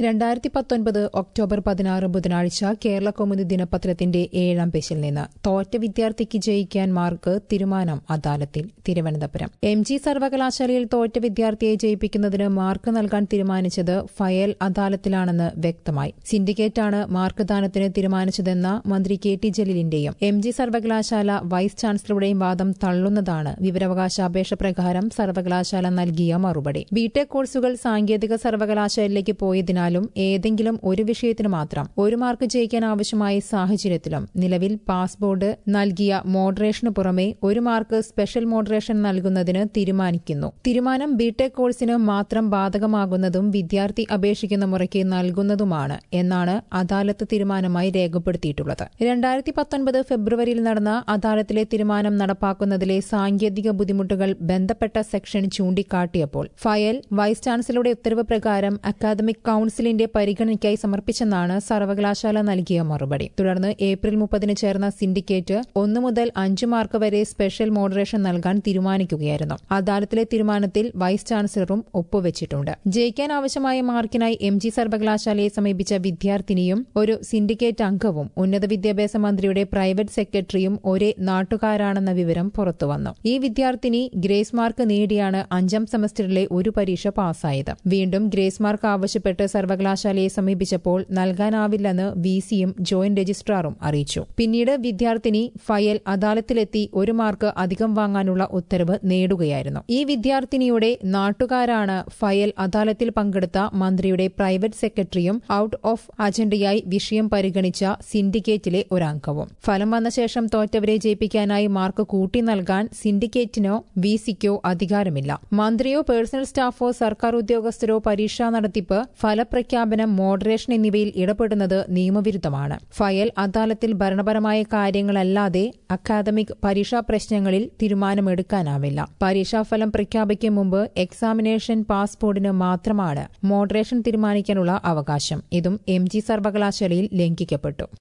രണ്ടായിരത്തി പത്തൊൻപത് ഒക്ടോബർ പതിനാറ് ബുധനാഴ്ച കേരള കൗമുദി ദിനപത്രത്തിന്റെ ഏഴാം പേജിൽ നിന്ന് തോറ്റ വിദ്യാർത്ഥിക്ക് ജയിക്കാൻ മാർക്ക് തീരുമാനം അദാലത്തിൽ തിരുവനന്തപുരം എം ജി സർവകലാശാലയിൽ തോറ്റ വിദ്യാർത്ഥിയെ ജയിപ്പിക്കുന്നതിന് മാർക്ക് നൽകാൻ തീരുമാനിച്ചത് ഫയൽ അദാലത്തിലാണെന്ന് വ്യക്തമായി സിൻഡിക്കേറ്റാണ് മാർക്ക് ദാനത്തിന് തീരുമാനിച്ചതെന്ന മന്ത്രി കെ ടി ജലീലിന്റെയും എം ജി സർവകലാശാല വൈസ് ചാൻസലറുടെയും വാദം തള്ളുന്നതാണ് വിവരാവകാശ അപേക്ഷ പ്രകാരം സർവകലാശാല നൽകിയ മറുപടി ബിടെക് കോഴ്സുകൾ സാങ്കേതിക സർവകലാശാലയിലേക്ക് പോയതിനാലും ഏതെങ്കിലും ഒരു വിഷയത്തിന് മാത്രം ഒരു മാർക്ക് ജയിക്കാൻ ആവശ്യമായ സാഹചര്യത്തിലും നിലവിൽ പാസ് ബോർഡ് നൽകിയ മോഡറേഷന് പുറമെ ഒരു മാർക്ക് സ്പെഷ്യൽ മോഡറേഷൻ നൽകുന്നതിന് തീരുമാനിക്കുന്നു തീരുമാനം ബിടെക് കോഴ്സിന് മാത്രം ബാധകമാകുന്നതും വിദ്യാർത്ഥി അപേക്ഷിക്കുന്ന മുറയ്ക്ക് നൽകുന്നതുമാണ് എന്നാണ് അദാലത്ത് തീരുമാനമായി രേഖപ്പെടുത്തിയിട്ടുള്ളത് രണ്ടായിരത്തി പത്തൊൻപത് ഫെബ്രുവരിയിൽ നടന്ന അദാലത്തിലെ തീരുമാനം നടപ്പാക്കുന്നതിലെ സാങ്കേതിക ബുദ്ധിമുട്ടുകൾ ബന്ധപ്പെട്ട സെക്ഷൻ ചൂണ്ടിക്കാട്ടിയപ്പോൾ ഫയൽ വൈസ് ചാൻസലറുടെ ഉത്തരവ് പ്രകാരം അക്കാദമിക് കൌൺസിലിന്റെ പരിഗണനയ്ക്കായി സമർപ്പിച്ചെന്നാണ് സർവകലാശാല നൽകിയ മറുപടി തുടർന്ന് ഏപ്രിൽ മുപ്പതിന് ചേർന്ന സിൻഡിക്കേറ്റ് ഒന്നു മുതൽ അഞ്ച് മാർക്ക് വരെ സ്പെഷ്യൽ മോഡറേഷൻ നൽകാൻ തീരുമാനിക്കുകയായിരുന്നു അദാലത്തിലെ തീരുമാനത്തിൽ വൈസ് ചാൻസലറും ഒപ്പുവച്ചിട്ടുണ്ട് ജയിക്കാൻ ആവശ്യമായ മാർക്കിനായി എം ജി സർവകലാശാലയെ സമീപിച്ച വിദ്യാർത്ഥിനിയും ഒരു സിൻഡിക്കേറ്റ് അംഗവും ഉന്നത വിദ്യാഭ്യാസ മന്ത്രിയുടെ പ്രൈവറ്റ് സെക്രട്ടറിയും ഒരേ നാട്ടുകാരാണെന്ന വിവരം പുറത്തുവന്നു ഈ വിദ്യാർത്ഥിനി ഗ്രേസ് മാർക്ക് നേടിയാണ് അഞ്ചാം സെമസ്റ്ററിലെ ഒരു പരീക്ഷ പാസ്സായത് വീണ്ടും ഗ്രേസ് മാർക്ക് ആവശ്യപ്പെട്ട് സർവകലാശാലയെ സമീപിച്ചപ്പോൾ നൽകാനാവില്ലെന്ന് വി സിയും ജോയിന്റ് രജിസ്ട്രാറും അറിയിച്ചു പിന്നീട് വിദ്യാർത്ഥിനി ഫയൽ അദാലത്തിലെത്തി ഒരു മാർക്ക് അധികം വാങ്ങാനുള്ള ഉത്തരവ് നേടുകയായിരുന്നു ഈ വിദ്യാർത്ഥിനിയുടെ നാട്ടുകാരാണ് ഫയൽ അദാലത്തിൽ പങ്കെടുത്ത മന്ത്രിയുടെ പ്രൈവറ്റ് സെക്രട്ടറിയും ഔട്ട് ഓഫ് അജണ്ടയായി വിഷയം പരിഗണിച്ച സിൻഡിക്കേറ്റിലെ ഒരംഗവും ഫലം വന്ന ശേഷം തോറ്റവരെ ജയിപ്പിക്കാനായി മാർക്ക് കൂട്ടി നൽകാൻ സിൻഡിക്കേറ്റിനോ വി സിക്കോ അധികാരമില്ല മന്ത്രിയോ പേഴ്സണൽ സ്റ്റാഫോ സർക്കാർ ഉദ്യോഗസ്ഥരോ പരീക്ഷാ നടത്തിപ്പ് ഫലപ്രഖ്യാപനം മോഡറേഷൻ എന്നിവയിൽ ഇടപെടുന്നത് നിയമവിരുദ്ധമാണ് ഫയൽ അദാലത്തിൽ ഭരണപരമായ കാര്യങ്ങളല്ലാതെ അക്കാദമിക് പരീക്ഷാ പ്രശ്നങ്ങളിൽ തീരുമാനമെടുക്കാനാവില്ല പരീക്ഷാഫലം പ്രഖ്യാപിക്കും മുമ്പ് എക്സാമിനേഷൻ പാസ്പോർട്ടിന് മാത്രമാണ് മോഡറേഷൻ തീരുമാനിക്കാനുള്ള അവകാശം ഇതും എം ജി സർവകലാശാലയിൽ ലംഘിക്കപ്പെട്ടു